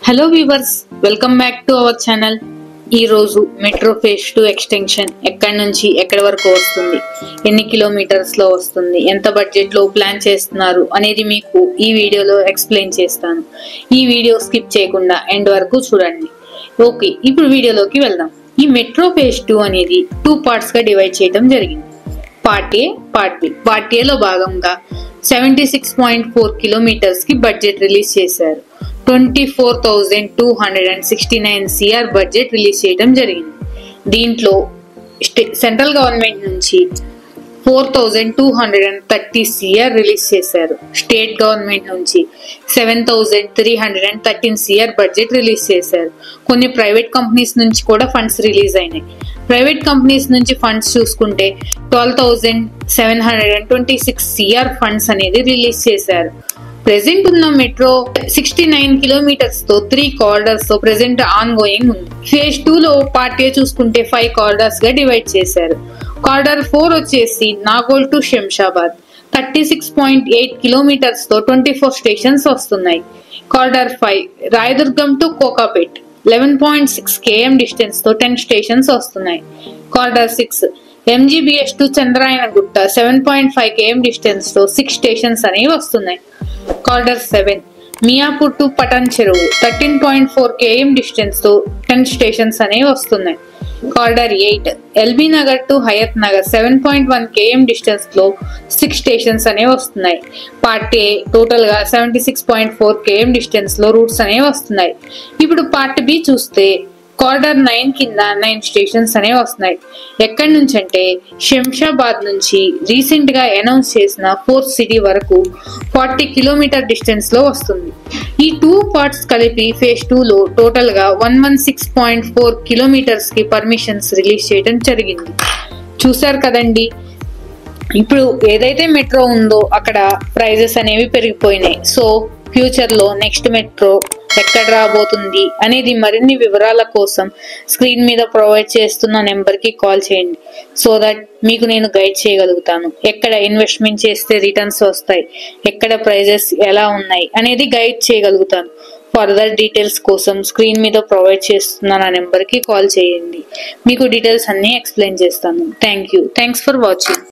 hello viewers welcome back to our channel ఈ రోజు metro phase two extension ఎక్కడి నుంచి ఎక్కడి వరకు వస్తుంది ఎన్ని కిలోమీటర్స్ లో వస్తుంది ఎంత బడ్జెట్ లో ప్లాన్ చేస్తున్నారు అనేది మీకు ఈ వీడియోలో ఎక్స్ప్లెయిన్ చేస్తాను ఈ వీడియో స్కిప్ చేయకుండా ఎండ్ వరకు చూడండి ఓకే ఇప్పుడు వీడియోలోకి వెళ్దాం ఈ మెట్రో ఫేజ్ టూ అనేది టూ పార్ట్స్ గా డివైడ్ చేయడం జరిగింది part A part B part ఏలో భాగంగా seventy six point four kilometres కి బడ్జెట్ రిలీజ్ చేశారు twenty four thousand two hundred and sixty nine CR budget release చేయడం జరిగింది దీంట్లో స్టే- సెంట్రల్ గవర్నమెంట్ నుంచి four thousand two hundred and thirty CR release చేశారు స్టేట్ గవర్నమెంట్ నుంచి seven thousand three hundred and thirteen CR budget release చేశారు కొన్ని private companies నుంచి కూడా ఫండ్స్ రిలీజ్ అయినాయి ప్రైవేట్ కంపెనీస్ నుంచి ఫండ్స్ చూసుకుంటే twelve thousand seven hundred and twenty six CR funds అనేది రిలీజ్ చేశారు ప్రెసెంట్ ఉన్న మెట్రో సిక్స్టీ నైన్ కిలోమీటర్స్ తో త్రీ కారిడార్స్ తో ప్రెసెంట్ ఆన్ గోయింగ్ ఉంది ఫేజ్ టూ లో పార్ట్ ఏ చూసుకుంటే ఫైవ్ కారిడార్స్ గా డివైడ్ చేశారు కారిడార్ ఫోర్ వచ్చేసి Nagole to Shamshabad thirty six point eight kilometres తో ట్వంటీ ఫోర్ స్టేషన్స్ వస్తున్నాయి corridor five Rayadurgam to Kokapet eleven point six KM distance తో టెన్ స్టేషన్స్ వస్తున్నాయి corridor six MGBS to Chandrayangutta seven point five KM distance తో six stations అనేవి వస్తున్నాయి corridor seven Miyapur to Patancheru thirteen point four KM distance తో ten stations అనేవి వస్తున్నాయి corridor eight LB Nagar to Hayathnagar seven point one KM distance లో six stations అనేవి వస్తున్నాయి part A total గా seventy six point four KM distance లో roots అనేవి వస్తున్నాయి ఇప్పుడు పార్ట్ బి చూస్తే కారిడార్ నైన్ కింద నైన్ స్టేషన్స్ అనేవి వస్తున్నాయి ఎక్కడి నుంచి అంటే శంషాబాద్ నుంచి రీసెంట్ గా అనౌన్స్ చేసిన ఫోర్త్ సిటీ వరకు ఫార్టీ కిలోమీటర్ డిస్టెన్స్ లో వస్తుంది ఈ టూ పార్ట్స్ కలిపి ఫేజ్ టూ లో టోటల్ గా one one six point four kilometres కి పర్మిషన్స్ రిలీజ్ చేయడం జరిగింది చూసారు కదండి ఇప్పుడు ఏదైతే మెట్రో ఉందో అక్కడ ప్రైజెస్ అనేవి పెరిగిపోయినాయి సో ఫ్యూచర్ లో నెక్స్ట్ మెట్రో ఎక్కడ రాబోతుంది అనేది మరిన్ని వివరాల కోసం స్క్రీన్ మీద ప్రొవైడ్ చేస్తున్న నెంబర్ కి కాల్ చేయండి సో దట్ మీకు నేను గైడ్ చేయగలుగుతాను ఎక్కడ ఇన్వెస్ట్మెంట్ చేస్తే రిటర్న్స్ వస్తాయి ఎక్కడ ప్రైజెస్ ఎలా ఉన్నాయి అనేది గైడ్ చేయగలుగుతాను ఫర్దర్ డీటెయిల్స్ కోసం స్క్రీన్ మీద ప్రొవైడ్ చేస్తున్న నా నెంబర్ కి కాల్ చేయండి మీకు డీటెయిల్స్ అన్ని ఎక్స్ప్లెయిన్ చేస్తాను thank you thanks for watching